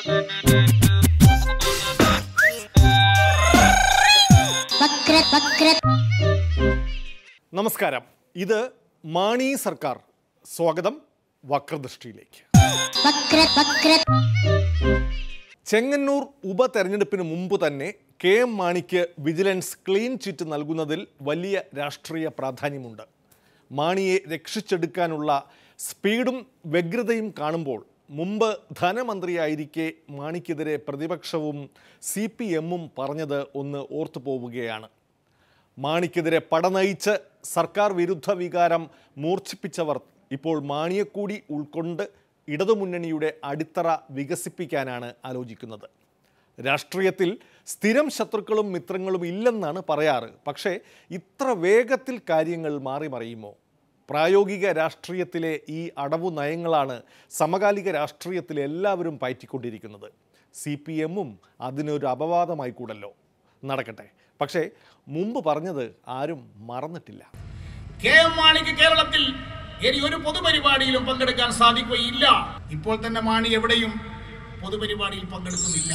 വക്ര വക്ര നമസ്കാരം ഇത് മാണി സർക്കാർ സ്വാഗതം വക്രദൃഷ്ടിയിലേക്ക് വക്ര വക്ര ചെങ്ങന്നൂർ ഉപതെരഞ്ഞെടുപ്പിന് മുമ്പ് തന്നെ കെ എം മാണിക്ക് വിജിലൻസ് ക്ലീൻ ചിറ്റ് നൽകുന്നതിൽ വലിയ രാഷ്ട്രീയ പ്രാധാന്യമുണ്ട് മാണിയെ രക്ഷിച്ചെടുക്കാനുള്ള സ്പീഡും വ്യഗ്രതയും കാണുമ്പോൾ മുമ്പ് ധനമന്ത്രിയായിരിക്കെ മാണിക്കെതിരെ പ്രതിപക്ഷവും സി പി എമ്മും പറഞ്ഞത് ഒന്ന് ഓർത്തു പോവുകയാണ് മാണിക്കെതിരെ പടനയിച്ച് സർക്കാർ വിരുദ്ധ വികാരം മൂർച്ഛിപ്പിച്ചവർ ഇപ്പോൾ മാണിയെക്കൂടി ഉൾക്കൊണ്ട് ഇടതുമുന്നണിയുടെ അടിത്തറ വികസിപ്പിക്കാനാണ് ആലോചിക്കുന്നത് രാഷ്ട്രീയത്തിൽ സ്ഥിരം ശത്രുക്കളും മിത്രങ്ങളും ഇല്ലെന്നാണ് പറയാറ് പക്ഷേ ഇത്ര വേഗത്തിൽ കാര്യങ്ങൾ മാറി മറിയുമോ പ്രായോഗിക രാഷ്ട്രീയത്തിലെ ഈ അടവു നയങ്ങളാണ് സമകാലിക രാഷ്ട്രീയത്തിൽ എല്ലാവരും പയറ്റിക്കൊണ്ടിരിക്കുന്നത് സി പി എമ്മും അതിനൊരു അപവാദമായി കൂടല്ലോ നടക്കട്ടെ പക്ഷേ മുമ്പ് പറഞ്ഞത് ആരും മറന്നിട്ടില്ല കെ എം മാണിക്ക് കേരളത്തിൽ ഇനി ഒരു പൊതുപരിപാടിയിലും പങ്കെടുക്കാൻ സാധിക്കുകയില്ല ഇപ്പോൾ തന്നെ മാണി എവിടെയും പൊതുപരിപാടിയിൽ പങ്കെടുക്കുന്നില്ല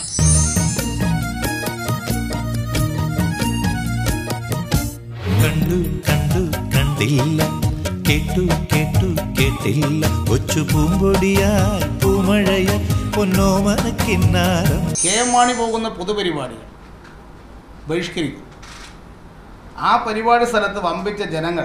കണ്ടു കണ്ടു കണ്ടില്ല കേട്ടു കേട്ടു കേട്ടില്ല കൊച്ചു പൂമ്പൊടിയായി പൂമഴയ പൊന്നോമന കിന്നാരം കെ എം മാണി പോകുന്ന പൊതുപരിപാടി ബഹിഷ്കരിക്കും ആ പരിപാടി സ്ഥലത്ത് വമ്പിച്ച ജനങ്ങൾ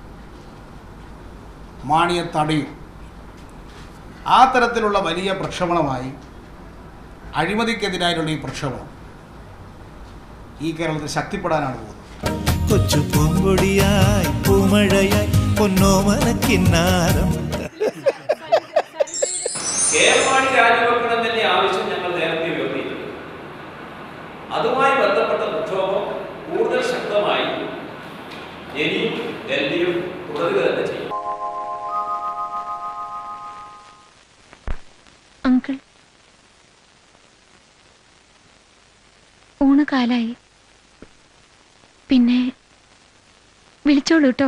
മാണിയെ തടയും ആ തരത്തിലുള്ള വലിയ പ്രക്ഷോഭണമായി അഴിമതിക്കെതിരായുള്ള ഈ പ്രക്ഷോഭം ഈ കേരളത്തിൽ ശക്തിപ്പെടാനാണ് പോകുന്നത് കൊച്ചു പൂമ്പൊടിയായി പൂമഴയായി പൊന്നോമന കിന്നാരം കെ എം മാണി രാജിവെക്കണം തന്നെ ആവശ്യം ഞങ്ങൾ നേരത്തെ ഉയർത്തിയിട്ടുണ്ട് അതുമായി ബന്ധപ്പെട്ട പ്രക്ഷോഭം കൂടുതൽ ശക്തമായി ഇനിയും എൽ ഡി എഫ് തുടരുക തന്നെ ചെയ്യും അങ്കിൾ ഊണ് കാലായി പിന്നെ വിളിച്ചോളൂ കേട്ടോ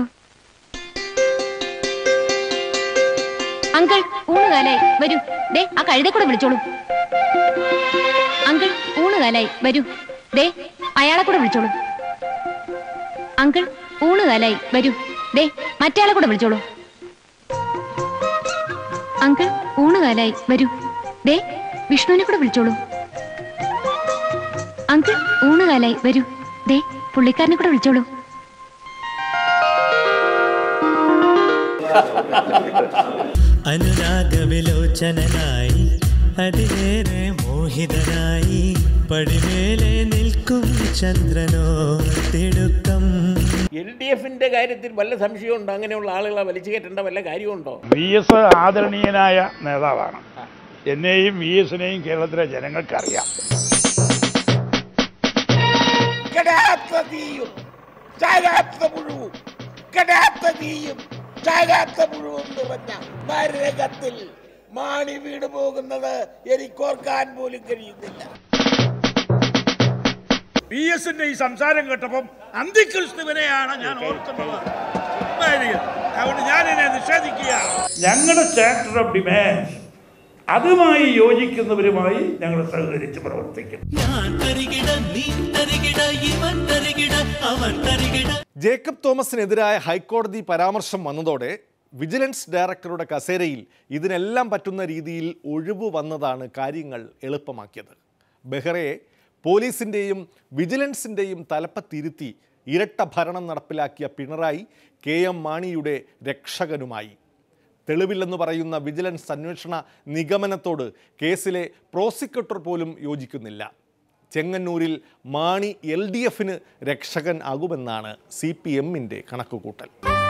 അങ്കിൾ ഊണ് കാലായി വരൂ ദേ ആ കഴുതെ കൂടെ വിളിച്ചോളൂ അങ്കിൾ ഊണ് കാലായി വരൂ ദേ അയാളെ കൂടെ വിളിച്ചോളൂ അങ്കിൾ ഊണ് കാലായി വരൂ ദേ മറ്റേയാളെ കൂടെ വിളിച്ചോളൂ അങ്കിൾ ഊണ് കാലായി വരൂ ദേ വിഷ്ണുവിനെ കൂടെ വിളിച്ചോളൂ അങ്കിൾ ഊണ് കാലായി വരൂ ദേ പുള്ളിക്കാരനെ കൂടെ വിളിച്ചോളൂ അനുരാഗവിലോചനായി അതിലേറെ മോഹിതനായി പടിമേലെ നിൽക്കും ചന്ദ്രനോ തിടുക്കം എൽ ഡി എഫിന്റെ കാര്യത്തിൽ വല്ല സംശയമുണ്ടോ അങ്ങനെയുള്ള ആളുകളെ വലിച്ചു കയറ്റേണ്ട വല്ല കാര്യമുണ്ടോ വി എസ് ആദരണീയനായ നേതാവാണ് എന്നെയും വി എസിനെയും കേരളത്തിലെ ജനങ്ങൾക്കറിയാം കെടാത്ത തീയും ചാകാത്ത പുഴുവും കെടാത്ത തീയും ചാകാത്ത പുഴുവും നിറഞ്ഞ നരകത്തിൽ മാണി വീട് പോകുന്നത് എനിക്കോർക്കാൻ പോലും കഴിയുന്നില്ല വി എസിന്റെ ഈ സംസാരം കേട്ടപ്പം അന്തിക്രിസ്തുവിനെയാണ് ഞാൻ ഓർക്കുന്നത് ഉമ്മായിരിക്കും. അതുകൊണ്ട് ഞാനിതിനെ നിഷേധിക്കുകയാണ് ഞങ്ങളുടെ ചാപ്റ്റർ ഓഫ് ഡിമാൻഡ് അതുമായി യോജിക്കുന്നവരുമായി ഞങ്ങൾ സഹകരിച്ച് പ്രവർത്തിക്കും ഞാൻ തരികിട നീ തരികിട ഇവൻ തരികിട അവൻ തരികിട ജേക്കബ് തോമസിനെതിരായ ഹൈക്കോടതി പരാമർശം വന്നതോടെ വിജിലൻസ് ഡയറക്ടറുടെ കസേരയിൽ ഇതിനെല്ലാം പറ്റുന്ന രീതിയിൽ ഒഴിവ് വന്നതാണ് കാര്യങ്ങൾ എളുപ്പമാക്കിയത് ബെഹ്റയെ പോലീസിൻ്റെയും വിജിലൻസിൻ്റെയും തലപ്പത്തിരുത്തി ഇരട്ട ഭരണം നടപ്പിലാക്കിയ പിണറായി കെ എം മാണിയുടെ രക്ഷകനുമായി തെളിവില്ലെന്ന് പറയുന്ന വിജിലൻസ് അന്വേഷണ നിഗമനത്തോട് കേസിലെ പ്രോസിക്യൂട്ടർ പോലും യോജിക്കുന്നില്ല ചെങ്ങന്നൂരിൽ മാണി എൽ ഡി എഫിന് രക്ഷകൻ ആകുമെന്നാണ് സി പി എമ്മിൻ്റെ കണക്കുകൂട്ടൽ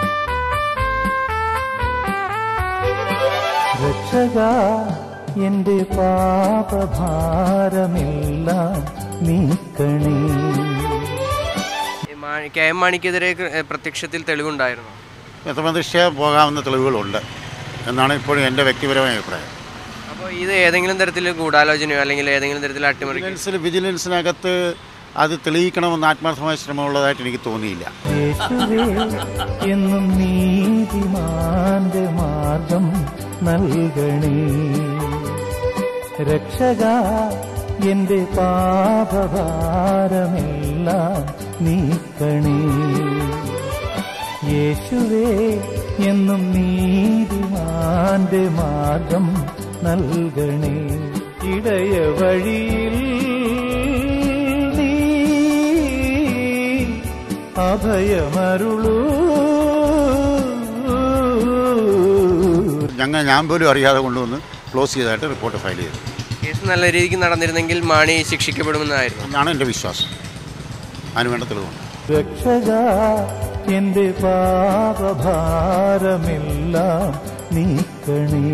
രക്ഷക എന്റെ പാപഭാരമെല്ലാം നീക്കണേ കെ എം മാണിക്കെതിരെ ഏഹ്, പ്രത്യക്ഷത്തിൽ തെളിവുണ്ടായിരുന്നു പ്രഥമദൃഷ്ട്യ പോകാവുന്ന തെളിവുകളുണ്ട് എന്നാണ് ഇപ്പോഴും എൻ്റെ വ്യക്തിപരമായ അഭിപ്രായം അപ്പോൾ ഇത് ഏതെങ്കിലും തരത്തിൽ ഗൂഢാലോചനയോ അല്ലെങ്കിൽ ഏതെങ്കിലും തരത്തിൽ അട്ടിമറി വിജിലൻസിൽ വിജിലൻസിനകത്ത് അത് തെളിയിക്കണമെന്ന് ആത്മാർത്ഥമായ ശ്രമമുള്ളതായിട്ട് എനിക്ക് തോന്നിയില്ല യേശുവേ എന്നും നീതിമാന്റെ മാർഗം നൽകണേ രക്ഷക എന്റെ പാപഭാരമെല്ലാം നീക്കണേ യേശുവേ എന്നും നീതിമാന്റെ മാർഗം നൽകണേ ഇടയ വഴിയിൽ നീ അഭയമരുളൂ ഞങ്ങൾ ഞാൻ പോലും അറിയാതെ കൊണ്ടുവന്ന് ക്ലോസ് ചെയ്തതായിട്ട് റിപ്പോർട്ട് ഫയൽ ചെയ്തു കേസ് നല്ല രീതിക്ക് നടന്നിരുന്നെങ്കിൽ മാണി ശിക്ഷിക്കപ്പെടുമെന്നായിരുന്നു എന്നാണ് എൻ്റെ വിശ്വാസം അതിന് വേണ്ട തെളിവുണ്ട് രക്ഷക എന്റെ പാപഭാരമെല്ലാം നീക്കണേ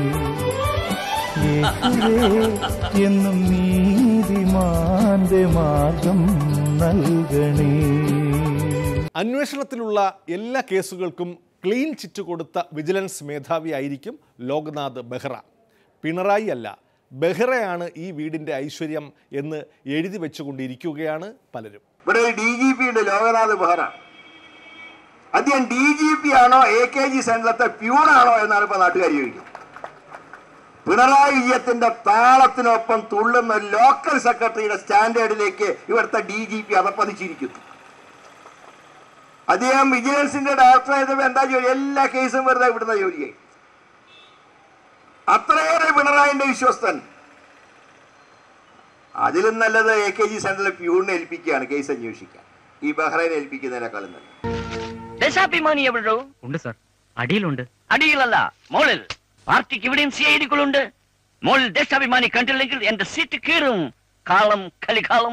യേശുവേ എന്നും നീതിമാന്റെ മാർഗം നൽകണേ അന്വേഷണത്തിലുള്ള എല്ലാ കേസുകൾക്കും ക്ലീൻ ചിറ്റ് കൊടുത്ത വിജിലൻസ് മേധാവിയായിരിക്കും ലോക്നാഥ് ബെഹ്റ പിണറായി അല്ല ബെഹ്റയാണ് ഈ വീടിൻ്റെ ഐശ്വര്യം എന്ന് എഴുതി വെച്ചുകൊണ്ടിരിക്കുകയാണ് പലരും ഇവിടെ ഒരു ഡി ജി പി ഉണ്ട് ലോകനാഥ് ബെഹ്റ അദ്ദേഹം ഡി ജി പി ആണോ എ കെ ജി സെന്ററിലത്തെ പ്യൂണാണോ എന്നാണ് ഇപ്പൊ നാട്ടുകാർ ചോദിക്കുന്നത് പിണറായി വിജയത്തിന്റെ താളത്തിനൊപ്പം തുള്ളുന്ന ലോക്കൽ സെക്രട്ടറിയുടെ സ്റ്റാൻഡേർഡിലേക്ക് ഇവിടുത്തെ ഡി ജി പി അതപ്പതിച്ചിരിക്കുന്നു അദ്ദേഹം വിജിലൻസിന്റെ ഡയറക്ടർ ആയപ്പോൾ എന്താ ജോലി എല്ലാ കേസും വെറുതെ വിടുന്ന ജോലിയായി അത്രയേറെ പിണറായിന്റെ വിശ്വസ്തൻ അതിലും നല്ലത് എ കെ ജി സെന്ററിലെ പ്യൂണിനെ ഏൽപ്പിക്കുകയാണ് കേസ് അന്വേഷിക്കാൻ ഈ ബഹ്റൈനെ ഏൽപ്പിക്കുന്നതിനേക്കാളും നല്ലത് ദേശാഭിമാനി എവിടോ ഉണ്ട് സാർ അടിയിലുണ്ട് അടിയിലല്ല മോളിൽ പാർട്ടിക്ക് ഇവിടെയും സി ഐ ഡികളുണ്ട് മോളിൽ ദേശാഭിമാനി കണ്ടില്ലെങ്കിൽ എന്റെ സീറ്റ് കീറും കാളം കലികാളം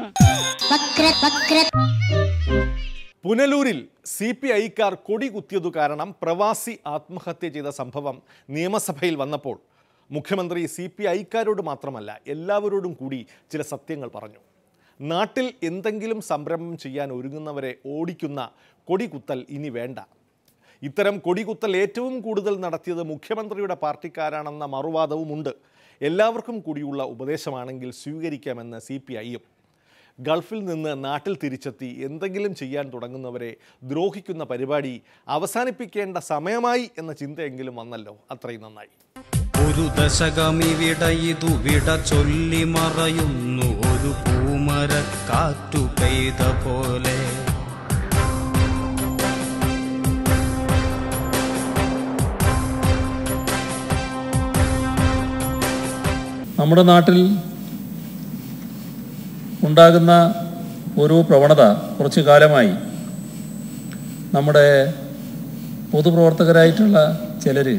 പുനലൂരിൽ സി പി ഐക്കാർ കൊടി കുത്തിയതു കാരണം പ്രവാസി ആത്മഹത്യ ചെയ്ത സംഭവം നിയമസഭയിൽ വന്നപ്പോൾ മുഖ്യമന്ത്രി സി പി ഐക്കാരോട് മാത്രമല്ല എല്ലാവരോടും കൂടി ചില സത്യങ്ങൾ പറഞ്ഞു നാട്ടിൽ എന്തെങ്കിലും സംരംഭം ചെയ്യാൻ ഒരുങ്ങുന്നവരെ ഓടിക്കുന്ന കൊടികുത്തൽ ഇനി വേണ്ട ഇത്തരം കൊടികുത്തൽ ഏറ്റവും കൂടുതൽ നടത്തിയത് മുഖ്യമന്ത്രിയുടെ പാർട്ടിക്കാരാണെന്ന മറുവാദവുമുണ്ട് എല്ലാവർക്കും കൂടിയുള്ള ഉപദേശമാണെങ്കിൽ സ്വീകരിക്കാമെന്ന് സി പി ഐയും ഗൾഫിൽ നിന്ന് നാട്ടിൽ തിരിച്ചെത്തി എന്തെങ്കിലും ചെയ്യാൻ തുടങ്ങുന്നവരെ ദ്രോഹിക്കുന്ന പരിപാടി അവസാനിപ്പിക്കേണ്ട സമയമായി എന്ന ചിന്തയെങ്കിലും വന്നല്ലോ അത്രയും നന്നായി ഒരു ദശകമിവിട ഇതു വിട ചൊല്ലി മറയുന്നു ഒരു പൂമര കാറ്റു പെയ്ത പോലെ നമ്മുടെ നാട്ടിൽ ഉണ്ടാകുന്ന ഒരു പ്രവണത കുറച്ചു കാലമായി നമ്മുടെ പൊതുപ്രവർത്തകരായിട്ടുള്ള ചിലർ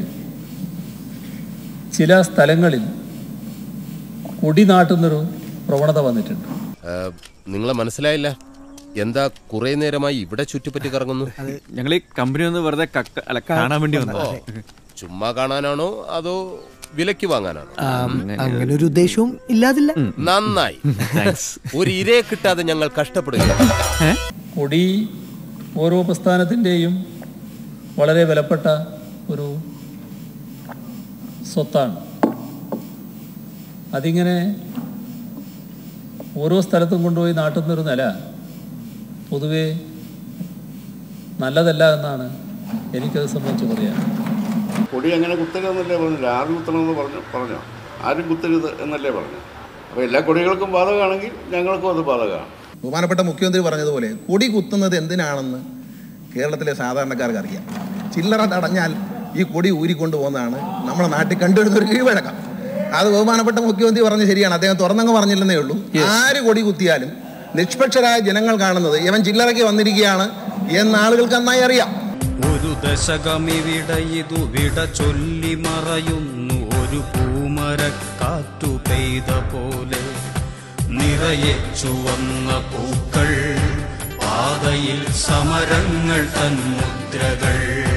ചില സ്ഥലങ്ങളിൽ കൊടി നാട്ടുന്നൊരു പ്രവണത വന്നിട്ടുണ്ട് നിങ്ങളെ മനസ്സിലായില്ല എന്താ കുറെ നേരമായി ഇവിടെ ചുറ്റിപ്പറ്റി കറങ്ങുന്നു ഞങ്ങൾ ഈ കമ്പനി ഒന്ന് വെറുതെ കക്ക അല്ല കാണാൻ വേണ്ടി വന്നതാ ഓ, ചുമ്മാ കാണാനാണോ അതോ വിലക്ക് വാങ്ങാനാണോ അങ്ങനെ ഒരു ഉദ്ദേശവും ഇല്ലാതില്ല നന്നായി ഒരു ഇരയെ കിട്ടാതെ ഞങ്ങൾ കഷ്ടപ്പെടുകയാണ് കൊടി ഓരോ പ്രസ്ഥാനത്തിൻ്റെയും വളരെ വിലപ്പെട്ട ഒരു സ്വത്താണ് അതിങ്ങനെ ഓരോ സ്ഥലത്തും കൊണ്ടുപോയി നാട്ടുന്നൊരു നില പൊതുവേ നല്ലതല്ല എന്നാണ് എനിക്കത് സംബന്ധിച്ച് പറയാൻ കൊടി അങ്ങനെ കുത്തരുതെന്നല്ലേ പറഞ്ഞില്ല ആരും കുത്തണമെന്ന് പറഞ്ഞു പറഞ്ഞോ ആരും കുത്തരുത് എന്നല്ലേ പറഞ്ഞു അപ്പോൾ എല്ലാ കൊടികൾക്കും ബാധകമാണെങ്കിൽ ഞങ്ങൾക്കും അത് ബാധകമാണ് ബഹുമാനപ്പെട്ട മുഖ്യമന്ത്രി പറഞ്ഞതുപോലെ കൊടി കുത്തുന്നത് എന്തിനാണെന്ന് കേരളത്തിലെ സാധാരണക്കാർക്ക് അറിയാം ചില്ലറ തടഞ്ഞാൽ ഈ കൊടി ഊരിക്കൊണ്ടു പോകുന്നതാണ് നമ്മുടെ നാട്ടിൽ കണ്ടുവരുന്ന ഒരു കീഴ്വഴക്കം അത് ബഹുമാനപ്പെട്ട മുഖ്യമന്ത്രി പറഞ്ഞ ശരിയാണ് അദ്ദേഹം തുറന്നങ്ങ് പറഞ്ഞില്ലെന്നേ ഉള്ളൂ ആര് കൊടി കുത്തിയാലും നിഷ്പക്ഷരായ ജനങ്ങൾ കാണുന്നത് ഇവൻ ചില്ലറയ്ക്ക് വന്നിരിക്കുകയാണ് എന്ന് ആളുകൾക്ക് നന്നായി അറിയാം ഒരു ദശകമിവിട ഇതു വിട ചൊല്ലി മറയുന്നു ഒരു പൂമര കാറ്റു പെയ്ത പോലെ നിറയെ ചുവന്ന പൂക്കൾ പാതയിൽ സമരങ്ങൾ തൻ മുദ്രകൾ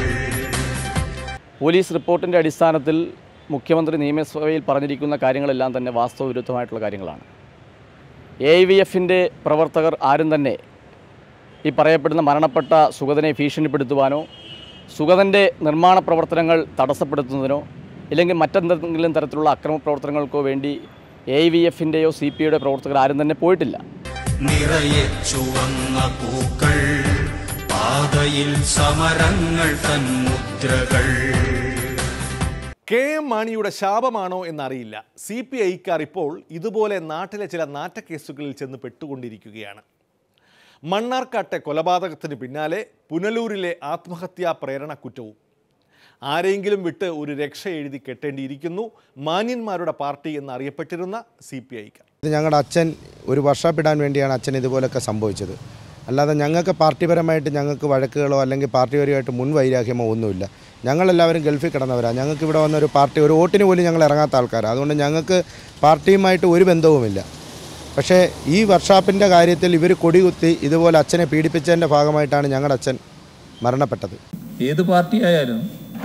പോലീസ് റിപ്പോർട്ടിൻ്റെ അടിസ്ഥാനത്തിൽ മുഖ്യമന്ത്രി നിയമസഭയിൽ പറഞ്ഞിരിക്കുന്ന കാര്യങ്ങളെല്ലാം തന്നെ വാസ്തവവിരുദ്ധമായിട്ടുള്ള കാര്യങ്ങളാണ് എ വി എഫിൻ്റെ പ്രവർത്തകർ ആരും തന്നെ ഈ പറയപ്പെടുന്ന മരണപ്പെട്ട സുഗതനെ ഭീഷണിപ്പെടുത്തുവാനോ സുഗതൻ്റെ നിർമ്മാണ പ്രവർത്തനങ്ങൾ തടസ്സപ്പെടുത്തുന്നതിനോ ഇല്ലെങ്കിൽ മറ്റെന്തെങ്കിലും തരത്തിലുള്ള അക്രമ പ്രവർത്തനങ്ങൾക്കോ വേണ്ടി എ വി എഫിൻ്റെയോ സി പി ഐയുടെ പ്രവർത്തകർ ആരും തന്നെ പോയിട്ടില്ല നിറയെ ചുവന്ന പൂക്കൾ പാതയിൽ സമരങ്ങൾ തൻ മുദ്രകൾ കെ എം മാണിയുടെ ശാപമാണോ എന്നറിയില്ല സി പി ഐക്കാർ ഇപ്പോൾ ഇതുപോലെ നാട്ടിലെ ചില നാറ്റക്കേസുകളിൽ ചെന്ന് പെട്ടുകൊണ്ടിരിക്കുകയാണ് മണ്ണാർക്കാട്ടെ കൊലപാതകത്തിന് പിന്നാലെ പുനലൂരിലെ ആത്മഹത്യാ പ്രേരണ കുറ്റവും ആരെങ്കിലും വിട്ട് ഒരു രക്ഷ എഴുതി കെട്ടേണ്ടിയിരിക്കുന്നു മാന്യന്മാരുടെ പാർട്ടി എന്നറിയപ്പെട്ടിരുന്ന സി പി ഐക്കാർ ഇത് ഞങ്ങളുടെ അച്ഛൻ ഒരു വർക്ക്ഷോപ്പ് ഇടാൻ വേണ്ടിയാണ് അച്ഛൻ ഇതുപോലൊക്കെ സംഭവിച്ചത് അല്ലാതെ ഞങ്ങൾക്ക് പാർട്ടിപരമായിട്ട് ഞങ്ങൾക്ക് വഴക്കുകളോ അല്ലെങ്കിൽ പാർട്ടിപരമായിട്ട് മുൻവൈരാഗ്യമോ ഒന്നുമില്ല ഞങ്ങളെല്ലാവരും ഗൾഫിൽ കിടന്നവരാണ് ഞങ്ങൾക്ക് ഇവിടെ വന്ന ഒരു പാർട്ടി ഒരു വോട്ടിന് പോലും ഞങ്ങൾ ഇറങ്ങാത്ത ആൾക്കാരാണ് അതുകൊണ്ട് ഞങ്ങൾക്ക് പാർട്ടിയുമായിട്ട് ഒരു ബന്ധവുമില്ല പക്ഷേ ഈ വർക്ക്ഷോപ്പിൻ്റെ കാര്യത്തിൽ ഇവർ കൊടികുത്തി ഇതുപോലെ അച്ഛനെ പീഡിപ്പിച്ചതിൻ്റെ ഭാഗമായിട്ടാണ് ഞങ്ങളുടെ അച്ഛൻ മരണപ്പെട്ടത് ഏത് പാർട്ടി ആയാലും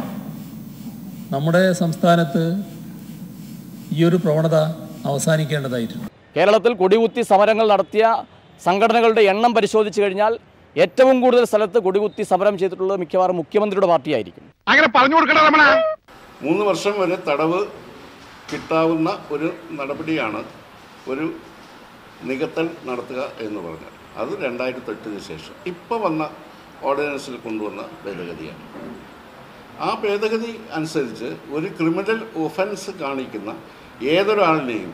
നമ്മുടെ സംസ്ഥാനത്ത് ഈ ഒരു പ്രവണത അവസാനിക്കേണ്ടതായിട്ടുണ്ട് കേരളത്തിൽ കൊടികുത്തി സമരങ്ങൾ നടത്തിയ സംഘടനകളുടെ എണ്ണം പരിശോധിച്ചു കഴിഞ്ഞാൽ ഏറ്റവും കൂടുതൽ സ്ഥലത്ത് കൊടികുത്തി സമരം ചെയ്തിട്ടുള്ളത് മിക്കവാറും മുഖ്യമന്ത്രിയുടെ പാർട്ടിയായിരിക്കും അങ്ങനെ പറഞ്ഞു കൊടുക്കണ രമണ മൂന്ന് വർഷം വരെ തടവ് കിട്ടാവുന്ന ഒരു നടപടിയാണ് ഒരു നികത്തൽ നടത്തുക എന്ന് പറഞ്ഞാൽ അത് രണ്ടായിരത്തി എട്ടിന് ശേഷം ഇപ്പോൾ വന്ന ഓർഡിനൻസിൽ കൊണ്ടുവന്ന ഭേദഗതിയാണ് ആ ഭേദഗതി അനുസരിച്ച് ഒരു ക്രിമിനൽ ഒഫൻസ് കാണിക്കുന്ന ഏതൊരാളിനെയും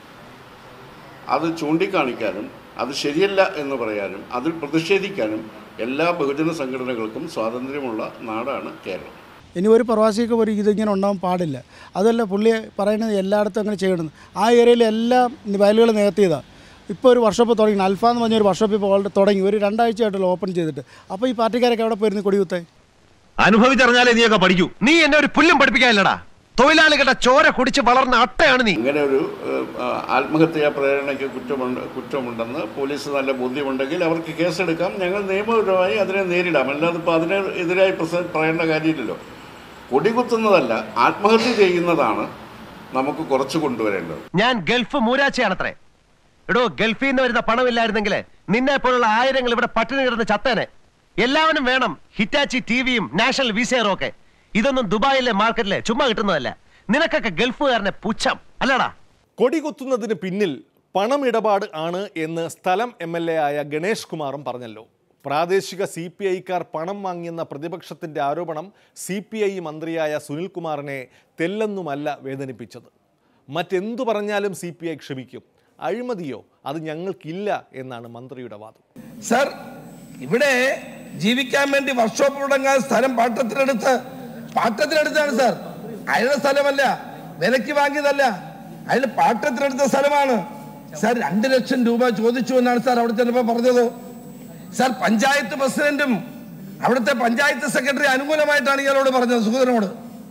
അത് ചൂണ്ടിക്കാണിക്കാനും അത് ശരിയല്ല എന്ന് പറയാനും അതിൽ പ്രതിഷേധിക്കാനും എല്ലാ ബഹുജന സംഘടനകൾക്കും സ്വാതന്ത്ര്യമുള്ള നാടാണ് കേരളം ഇനി ഒരു പ്രവാസിക്ക് ഒരു ഇതിങ്ങനെ ഉണ്ടാവാൻ പാടില്ല അതല്ല പുള്ളി പറയുന്നത് എല്ലായിടത്തും അങ്ങനെ ചെയ്യണം ആ ഏരിയയിൽ എല്ലാം വയലുകൾ നികത്തിയതാണ് ഇപ്പോൾ ഒരു വർഷോപ്പ് തുടങ്ങി അൽഫ എന്ന് പറഞ്ഞ ഒരു വർഷോപ്പ് ഇപ്പോൾ ഓൾറെഡി തുടങ്ങി ഒരു രണ്ടാഴ്ചയായിട്ടുള്ള ഓപ്പൺ ചെയ്തിട്ട് അപ്പോൾ ഈ പാർട്ടിക്കാരൊക്കെ അവിടെ പോയിരുന്നു കൊടികുത്തായി അനുഭവിച്ചറിഞ്ഞാലേ നീയൊക്കെ പഠിക്കൂ നീ എന്നെ ഒരു പുല്ലും പഠിപ്പിക്കാനില്ലടാ തൊഴിലാളികളുടെ ചോര കുടിച്ച് വളർന്ന അട്ടയാണ് നീ ഇങ്ങനെ ഒരു ഏഹ്, ആ, ആത്മഹത്യാ പ്രേരണയ്ക്ക് കുറ്റമുണ്ട് കുറ്റമുണ്ടെന്ന് പോലീസ് നല്ല ബോധ്യമുണ്ടെങ്കിൽ അവർക്ക് കേസെടുക്കാം ഞങ്ങൾ നിയമപരമായി അതിനെ നേരിടാം അല്ലാതെ ഇപ്പോൾ അതിന് എതിരായി പ്രസ പറയേണ്ട കാര്യമില്ലല്ലോ കൊടികുത്തുന്നതല്ല ആത്മഹത്യ ചെയ്യുന്നതാണ് നമുക്ക് കുറച്ച് കൊണ്ടുവരേണ്ടത് ഞാൻ ഗൾഫ് മൂരാച്ചയാണത്രേ എടോ ഗൾഫിൽ നിന്ന് വരുന്ന പണമില്ലായിരുന്നെങ്കിൽ നിന്നെ പോലുള്ള ആയിരങ്ങൾ ഇവിടെ പട്ടിണി കിടന്ന് ചത്തേനെ എല്ലാവരും വേണം ഹിറ്റാച്ചി ടിവിയും നാഷണൽ വിസയറും ഒക്കെ ഇതൊന്നും ദുബായിലെ മാർക്കറ്റിലെ ചുമ്മാ കിട്ടുന്നതല്ല നിനക്കൊക്കെ ഗൾഫുകാരനെ പുച്ഛം അല്ലടാ കൊടികുത്തുന്നതിന് പിന്നിൽ പണമിടപാട് ആണ് എന്ന് സ്ഥലം എം എൽ എ ആയ ഗണേഷ് കുമാറും പറഞ്ഞല്ലോ പ്രാദേശിക സി പി ഐക്കാർ പണം വാങ്ങിയെന്ന പ്രതിപക്ഷത്തിൻ്റെ ആരോപണം സി പി ഐ മന്ത്രിയായ സുനിൽകുമാറിനെ തെല്ലെന്നുമല്ല വേദനിപ്പിച്ചത് മറ്റെന്തു പറഞ്ഞാലും സി പി ഐ ക്ഷമിക്കും അഴിമതിയോ അത് ഞങ്ങൾക്കില്ല എന്നാണ് മന്ത്രിയുടെ വാദം സർ ഇവിടെ ജീവിക്കാൻ വേണ്ടി വർക്ക്ഷോപ്പ് തുടങ്ങാൻ സ്ഥലം പാട്ടത്തിനെടുത്ത് പാട്ടത്തിനെടുത്താണ് സാർ അയാളുടെ സ്ഥലമല്ല വിലക്ക് വാങ്ങിയതല്ല അയാൾ പാട്ടത്തിനെടുത്ത സ്ഥലമാണ് സാർ രണ്ട് ലക്ഷം രൂപ ചോദിച്ചു എന്നാണ് സാർ അവിടെ ചെന്നപ്പോൾ പറഞ്ഞത് സാർ പഞ്ചായത്ത് പ്രസിഡന്റും അവിടുത്തെ പഞ്ചായത്ത് സെക്രട്ടറി അനുകൂലമായിട്ടാണ് ഇയാളോട് പറഞ്ഞത് സുഗതനോട്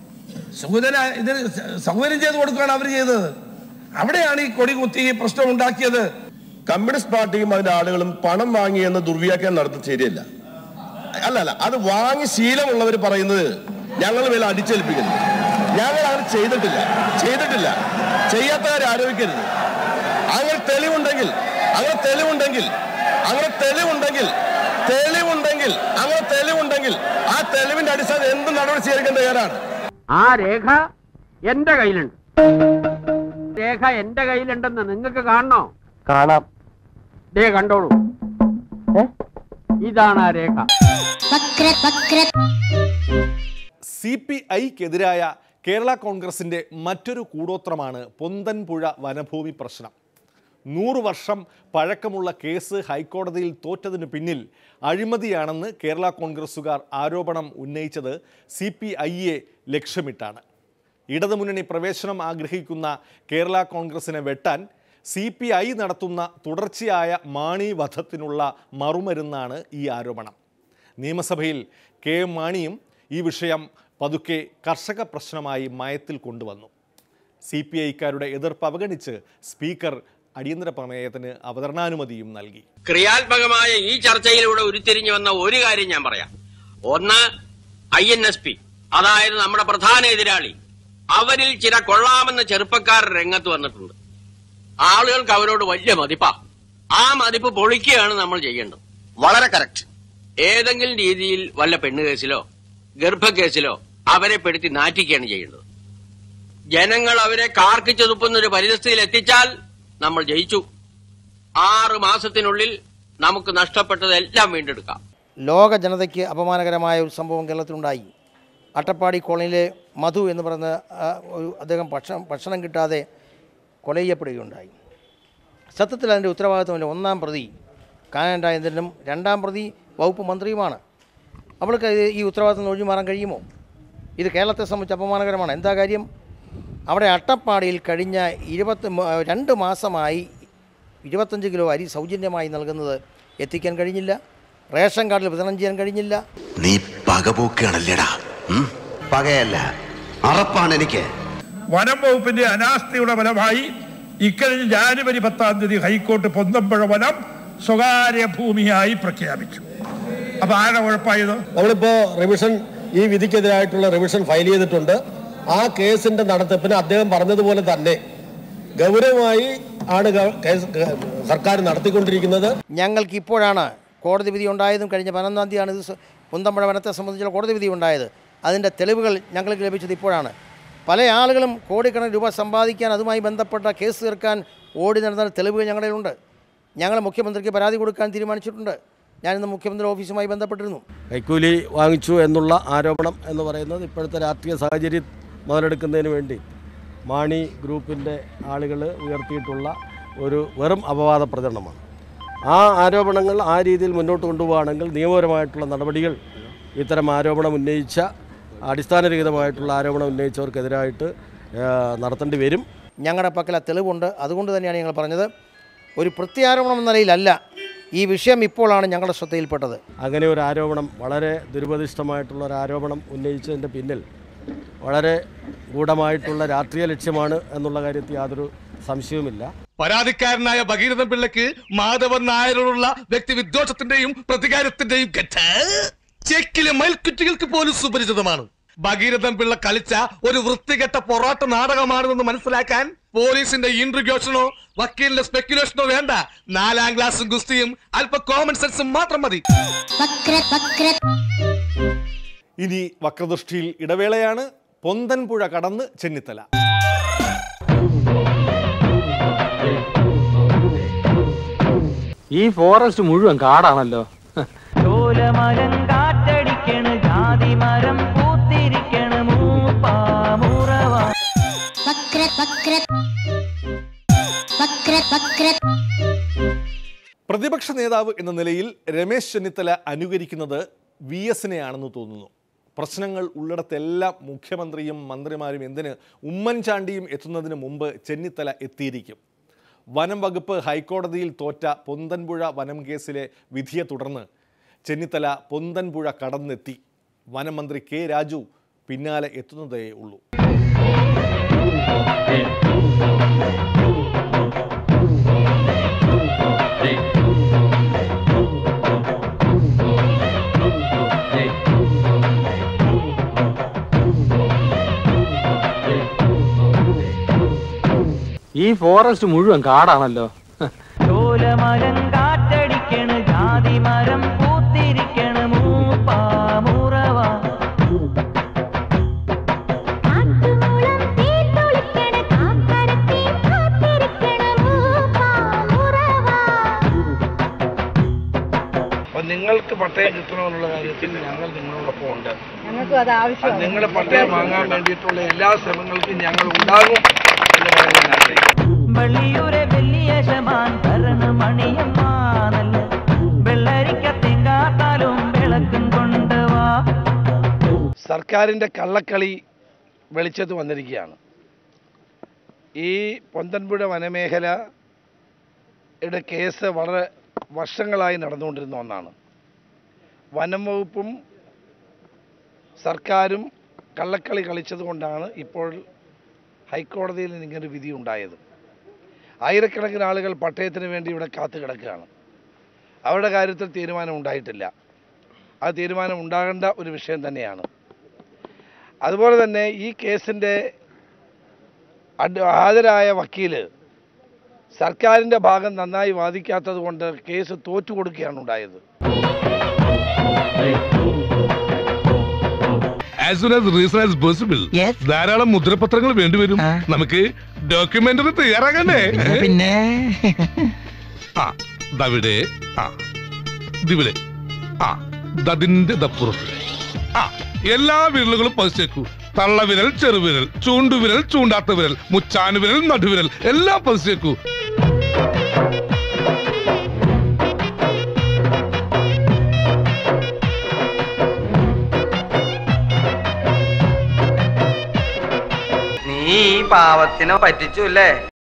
സുഗതന ഇതിന് സൗകര്യം ചെയ്ത് കൊടുക്കുകയാണ് അവർ ചെയ്തത് അവിടെയാണ് ഈ കൊടി കുത്തി ഈ പ്രശ്നം ഉണ്ടാക്കിയത് കമ്മ്യൂണിസ്റ്റ് പാർട്ടിയും അതിന്റെ ആളുകളും പണം വാങ്ങി എന്ന് ദുർവ്യാഖ്യാനം നടത്തി ശരിയല്ല അല്ല അല്ല അത് വാങ്ങി ശീലമുള്ളവർ പറയുന്നത് ഞങ്ങൾ മേലെ അടിച്ചേൽപ്പിക്കുന്നു ഞങ്ങൾ അങ്ങനെ ചെയ്തിട്ടില്ല ചെയ്തിട്ടില്ല ചെയ്യാത്തവരെ ആരോപിക്കരുത് അങ്ങനെ തെളിവുണ്ടെങ്കിൽ അങ്ങനെ തെളിവുണ്ടെങ്കിൽ അങ്ങനെ തെളിവുണ്ടെങ്കിൽ തെളിവുണ്ടെങ്കിൽ അങ്ങനെ തെളിവുണ്ടെങ്കിൽ ആ തെളിവിന്റെ അടിസ്ഥാനം എന്ത് നടപടി സ്വീകരിക്കേണ്ട കാര്യമാണ് ആ രേഖ എന്റെ കയ്യിലുണ്ട് രേഖ എന്റെ കയ്യിലുണ്ടെന്ന് നിങ്ങൾക്ക് കാണണോ കാണാം ദേ കണ്ടോളൂ ഇതാണ് ആ രേഖ സി പി ഐക്കെതിരായ കേരള കോൺഗ്രസിൻ്റെ മറ്റൊരു കൂടോത്രമാണ് പൊന്തൻപുഴ വനഭൂമി പ്രശ്നം നൂറ് വർഷം പഴക്കമുള്ള കേസ് ഹൈക്കോടതിയിൽ തോറ്റതിന് പിന്നിൽ അഴിമതിയാണെന്ന് കേരള കോൺഗ്രസുകാർ ആരോപണം ഉന്നയിച്ചത് സി പി ഐയെ ലക്ഷ്യമിട്ടാണ് ഇടതുമുന്നണി പ്രവേശനം ആഗ്രഹിക്കുന്ന കേരള കോൺഗ്രസിനെ വെട്ടാൻ സി പി ഐ നടത്തുന്ന തുടർച്ചയായ മാണി വധത്തിനുള്ള മറുമരുന്നാണ് ഈ ആരോപണം നിയമസഭയിൽ കെ എം മാണിയും ഈ വിഷയം പതുക്കെ കർഷക പ്രശ്നമായി മയത്തിൽ കൊണ്ടുവന്നു സി പി ഐക്കാരുടെ എതിർപ്പ് അവഗണിച്ച് സ്പീക്കർ അടിയന്തര പ്രമേയത്തിന് അവതരണാനുമതിയും നൽകി ക്രിയാത്മകമായ ഈ ചർച്ചയിലൂടെ ഉരുത്തിരിഞ്ഞു വന്ന ഒരു കാര്യം ഞാൻ പറയാം ഒന്ന് ഐ എൻ എസ് പി അതായത് നമ്മുടെ പ്രധാന എതിരാളി അവരിൽ ചില കൊള്ളാമെന്ന ചെറുപ്പക്കാർ രംഗത്ത് വന്നിട്ടുണ്ട് ആളുകൾക്ക് അവരോട് വലിയ മതിപ്പാ ആ മതിപ്പ് പൊളിക്കുകയാണ് നമ്മൾ ചെയ്യേണ്ടത് വളരെ കറക്റ്റ് ഏതെങ്കിലും രീതിയിൽ വല്ല പെണ്ണുകേസിലോ ഗർഭക്കേസിലോ അവരെ പെടുത്തി നാറ്റിക്കുകയാണ് ചെയ്യേണ്ടത് ജനങ്ങൾ അവരെ കാർക്കിച്ചു തുപ്പുന്ന ഒരു പരിതസ്ഥിതിയിൽ എത്തിച്ചാൽ നമ്മൾ ജയിച്ചു ആറ് മാസത്തിനുള്ളിൽ നമുക്ക് നഷ്ടപ്പെട്ടതെല്ലാം വീണ്ടെടുക്കാം ലോക ജനതയ്ക്ക് അപമാനകരമായ ഒരു സംഭവം കേരളത്തിലുണ്ടായി അട്ടപ്പാടി കോളനിയിലെ മധു എന്ന് പറയുന്ന ആ, ഒരു അദ്ദേഹം ഭക്ഷണം ഭക്ഷണം കിട്ടാതെ കൊല ചെയ്യപ്പെടുകയുണ്ടായി സത്യത്തിൽ അതിൻ്റെ ഉത്തരവാദിത്വമില്ല ഒന്നാം പ്രതി കാനൻ രാജേന്ദ്രനും രണ്ടാം പ്രതി വകുപ്പ് മന്ത്രിയുമാണ് അവൾക്ക് ഇത് ഈ ഉത്തരവാദിത്വം ഒഴിഞ്ഞു മാറാൻ കഴിയുമോ ഇത് കേരളത്തെ സംബന്ധിച്ച് അപമാനകരമാണ് എന്താ കാര്യം അവിടെ അട്ടപ്പാടിയിൽ കഴിഞ്ഞ ഇരുപത്തി മ- രണ്ട് മാസമായി ഇരുപത്തഞ്ച് കിലോ അരി സൗജന്യമായി നൽകുന്നത് എത്തിക്കാൻ കഴിഞ്ഞില്ല റേഷൻ കാർഡിൽ വിതരണം ചെയ്യാൻ കഴിഞ്ഞില്ല നീ പകപോക്കുകയാണല്ലേടാ പകയല്ല അറപ്പാണ് എനിക്ക് വനം വകുപ്പിന്റെ അനാസ്ഥയുടെ ഫലമായി ഇക്കഴിഞ്ഞ ജാനുവരി പത്താം തീയതി ഹൈക്കോർട്ട് പൊന്നമ്പുഴ വനം സ്വകാര്യ ഭൂമിയായി പ്രഖ്യാപിച്ചു അപ്പൊ ആരാ ഉഴപ്പായത് നമ്മളിപ്പോ റിവിഷൻ ഈ വിധിക്കെതിരായിട്ടുള്ള റിവിഷൻ ഫയൽ ചെയ്തിട്ടുണ്ട് ആ കേസിന്റെ നടത്തിപ്പിന് അദ്ദേഹം പറഞ്ഞതുപോലെ തന്നെ ഗൗരവമായി ആണ് ഗവ- കേസ് ഗ- സർക്കാർ നടത്തിക്കൊണ്ടിരിക്കുന്നത് ഞങ്ങൾക്ക് ഇപ്പോഴാണ് കോടതി വിധി ഉണ്ടായതും കഴിഞ്ഞ പതിനൊന്നാം തീയതിയാണ് ഇത് സ- കുന്തമ്പഴ വനത്തെ സംബന്ധിച്ചുള്ള കോടതി വിധി ഉണ്ടായത് അതിൻ്റെ തെളിവുകൾ ഞങ്ങൾക്ക് ലഭിച്ചത് ഇപ്പോഴാണ് പല ആളുകളും കോടിക്കണക്കിന് രൂപ സമ്പാദിക്കാൻ അതുമായി ബന്ധപ്പെട്ട കേസ് തീർക്കാൻ ഓടി നടന്ന തെളിവുകൾ ഞങ്ങളുടെ ഉണ്ട് ഞങ്ങൾ മുഖ്യമന്ത്രിക്ക് പരാതി കൊടുക്കാൻ തീരുമാനിച്ചിട്ടുണ്ട് ഞാനിന്ന് മുഖ്യമന്ത്രി ഓഫീസുമായി ബന്ധപ്പെട്ടിരുന്നു കൈക്കൂലി വാങ്ങിച്ചു എന്നുള്ള ആരോപണം എന്ന് പറയുന്നത് ഇപ്പോഴത്തെ രാഷ്ട്രീയ സാഹചര്യം മുതലെടുക്കുന്നതിന് വേണ്ടി മാണി ഗ്രൂപ്പിൻ്റെ ആളുകൾ ഉയർത്തിയിട്ടുള്ള ഒരു വെറും അപവാദ പ്രചരണമാണ് ആ ആരോപണങ്ങൾ ആ രീതിയിൽ മുന്നോട്ട് കൊണ്ടുപോവുകയാണെങ്കിൽ നിയമപരമായിട്ടുള്ള നടപടികൾ ഇത്തരം ആരോപണം ഉന്നയിച്ച അടിസ്ഥാനരഹിതമായിട്ടുള്ള ആരോപണം ഉന്നയിച്ചവർക്കെതിരായിട്ട് ആ, നടത്തേണ്ടി വരും ഞങ്ങളുടെ പക്കൽ ആ തെളിവുണ്ട് അതുകൊണ്ട് തന്നെയാണ് ഞങ്ങൾ പറഞ്ഞത് ഒരു പ്രത്യാരോപണം എന്ന നിലയിലല്ല ഈ വിഷയം ഇപ്പോഴാണ് ഞങ്ങളുടെ ശ്രദ്ധയിൽപ്പെട്ടത് അങ്ങനെ ഒരു ആരോപണം വളരെ ദുരുപദിഷ്ടമായിട്ടുള്ള ഒരു ആരോപണം ഉന്നയിച്ചതിൻ്റെ പിന്നിൽ വളരെ ഗൂഢമായിട്ടുള്ള രാഷ്ട്രീയ ലക്ഷ്യമാണ് എന്നുള്ള കാര്യത്തിൽ യാതൊരു സംശയവുമില്ല പരാതിക്കാരനായ ഭഗീരഥൻ പിള്ളയ്ക്ക് മാധവൻ നായരോടുള്ള വ്യക്തി വിദ്വേഷത്തിന്റെയും പ്രതികാരത്തിന്റെയും കെട്ട ചെക്കിലെ മയിൽക്കുറ്റികൾക്ക് പോലും സുപരിചിതമാണ് ഭഗീരഥൻ പിള്ള കളിച്ച ഒരു വൃത്തികെട്ട പൊറാട്ട നാടകമാണെന്ന് മനസ്സിലാക്കാൻ പോലീസിന്റെ ഇന്റർഗ്യോഷനോ വക്കീലിന്റെ സ്പെക്യുലേഷനോ വേണ്ട നാലാം ക്ലാസ്സും ഗുസ്തിയും അല്പ കോമൺ സെൻസും മാത്രം മതി ഇനി വക്രദൃഷ്ടിയിൽ ഇടവേളയാണ് പൊന്തൻപുഴ കടന്ന് ചെന്നിത്തല ഈ ഫോറസ്റ്റ് മുഴുവൻ കാടാണല്ലോ ചോലമരം കാറ്റടിക്കണ് ജാതി മരം പൂത്തിരിക്കണ് മൂപ്പാമുറവ പ്രതിപക്ഷ നേതാവ് എന്ന നിലയിൽ രമേശ് ചെന്നിത്തല അനുകരിക്കുന്നത് വി എസിനെയാണെന്ന് തോന്നുന്നു പ്രശ്നങ്ങൾ ഉള്ളിടത്തെല്ലാം മുഖ്യമന്ത്രിയും മന്ത്രിമാരും എന്തിന് ഉമ്മൻചാണ്ടിയും എത്തുന്നതിന് മുമ്പ് ചെന്നിത്തല എത്തിയിരിക്കും വനം വകുപ്പ് ഹൈക്കോടതിയിൽ തോറ്റ പൊന്തൻപുഴ വനം കേസിലെ വിധിയെ തുടർന്ന് ചെന്നിത്തല പൊന്തൻപുഴ കടന്നെത്തി വനം മന്ത്രി കെ രാജു പിന്നാലെ എത്തുന്നതേ ഉള്ളൂ ഈ ഫോറസ്റ്റ് മുഴുവൻ കാടാണല്ലോ ചോലമരം കാറ്റടിക്കണ് ജാതി മരം പൂത്തിരിക്കണ് മൂപ്പാമുറവ അപ്പൊ നിങ്ങൾക്ക് പട്ടയം കിട്ടണമെന്നുള്ള കാര്യത്തിൽ ഞങ്ങൾ നിങ്ങളോടൊപ്പം ഉണ്ട് ഞങ്ങൾക്കും അത് ആവശ്യമാണ് നിങ്ങളുടെ പട്ടയം വാങ്ങാൻ വേണ്ടിയിട്ടുള്ള എല്ലാ ശ്രമങ്ങൾക്കും ഞങ്ങൾ ഉണ്ടാകും എന്ന് പറയാൻ ഞാൻ ആഗ്രഹിക്കുന്നു വെള്ളിയൂരെ വെള്ളിയ ശമാൻ ഭരണ മണിയമ്മാനല്ല വെള്ളരിക്ക തെങ്കാത്താലും വിളക്കും കൊണ്ടുവാ സർക്കാരിന്റെ കള്ളക്കളി വെളിച്ചത്ത് വന്നിരിക്കുകയാണ് ഈ പൊന്തൻപുഴ വനമേഖലയുടെ കേസ് വളരെ വർഷങ്ങളായി നടന്നുകൊണ്ടിരുന്ന ഒന്നാണ് വനം വകുപ്പും സർക്കാരും കള്ളക്കളി കളിച്ചതുകൊണ്ടാണ് ഇപ്പോൾ ഹൈക്കോടതിയിൽ നിന്ന് ഇങ്ങനൊരു വിധി ഉണ്ടായത് ആയിരക്കണക്കിന് ആളുകൾ പട്ടയത്തിന് വേണ്ടി ഇവിടെ കാത്തു കിടക്കുകയാണ് അവരുടെ കാര്യത്തിൽ തീരുമാനം ഉണ്ടായിട്ടില്ല ആ തീരുമാനം ഉണ്ടാകേണ്ട ഒരു വിഷയം തന്നെയാണ് അതുപോലെ തന്നെ ഈ കേസിൻ്റെ അഡ് ഹാജരായ വക്കീല് സർക്കാരിൻ്റെ ഭാഗം നന്നായി വാദിക്കാത്തത് കൊണ്ട് കേസ് തോറ്റു കൊടുക്കുകയാണ് ഉണ്ടായത് As soon as reason as possible. ധാരാളം മുദ്രപത്രങ്ങൾ വേണ്ടിവരും നമുക്ക് ഡോക്യുമെന്ററി തയ്യാറാകണ്ടേ പിന്നെ ആ ദവിടെ ആ ദിവിടെ ആ ദതിന്റെ ദപ്പുറത്ത് ആ എല്ലാ വിരലുകളും പതിച്ചേക്കൂ തള്ളവിരൽ ചെറുവിരൽ ചൂണ്ടുവിരൽ ചൂണ്ടാത്ത വിരൽ മുച്ചാനുവിരൽ നടുവിരൽ എല്ലാം പതിച്ചേക്കൂ നീ ഈ പാവത്തിനെ പറ്റിച്ചു അല്ലേ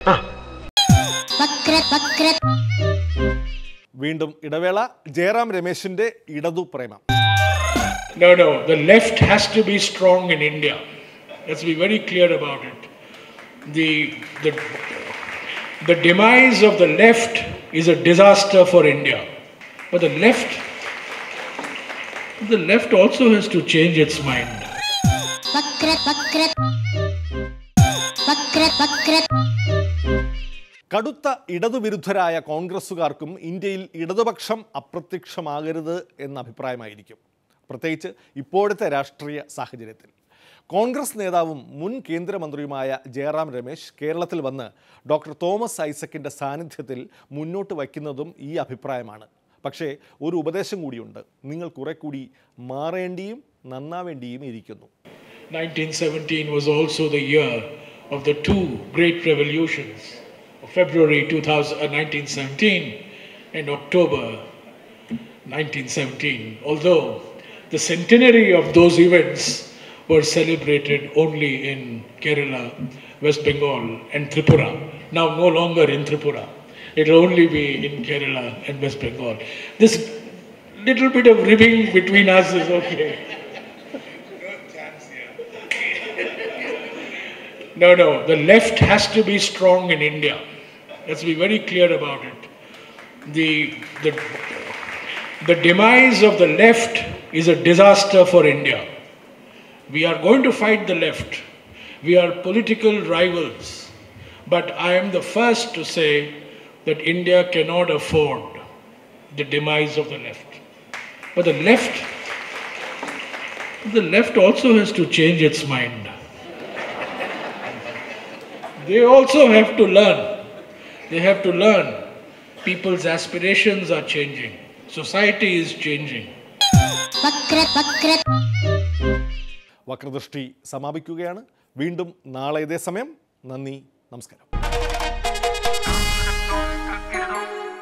വീണ്ടും ഇടവേള ജയറാം രമേശിന്റെ ഇടതു പ്രേമം No, no, the left has to be strong in India. Let's be very clear about it. The, the, the demise of the left is a disaster for India. But the left, the left also has to change its mind. കടുത്ത ഇടതുവിരുദ്ധരായ കോൺഗ്രസ്സുകാർക്കും ഇന്ത്യയിൽ ഇടതുപക്ഷം അപ്രത്യക്ഷമാകരുത് എന്ന അഭിപ്രായമായിരിക്കും പ്രത്യേകിച്ച് ഇപ്പോഴത്തെ രാഷ്ട്രീയ സാഹചര്യത്തിൽ കോൺഗ്രസ് നേതാവും മുൻ കേന്ദ്രമന്ത്രിയുമായ ജയറാം രമേശ് കേരളത്തിൽ വന്ന് ഡോക്ടർ തോമസ് ഐസക്കിൻ്റെ സാന്നിധ്യത്തിൽ മുന്നോട്ട് വയ്ക്കുന്നതും ഈ അഭിപ്രായമാണ് പക്ഷേ ഒരു ഉപദേശം കൂടിയുണ്ട് നിങ്ങൾ കുറെ കൂടി മാറേണ്ടിയും നന്നാവേണ്ടിയും ഇരിക്കുന്നു 1917 was also the year of the two great revolutions of February 2000, uh, 1917 and October 1917. Although the centenary of those events were celebrated only in Kerala, West Bengal, and Tripura. Now, no longer in Tripura. It will only be in Kerala and West Bengal. This little bit of ribbing between us is okay. No, no, the left has to be strong in India. Let's be very clear about it. The, the, the demise of the left is a disaster for India. We are going to fight the left. We are political rivals. But I am the first to say that India cannot afford the demise of the left. But the left, the left also has to change its mind. They also have to learn. They have to learn. People's aspirations are changing. Society is changing. വക്രദൃഷ്ടി സമാപിക്കുകയാണ് വീണ്ടും നാളെ ഇതേ സമയം നന്ദി നമസ്കാരം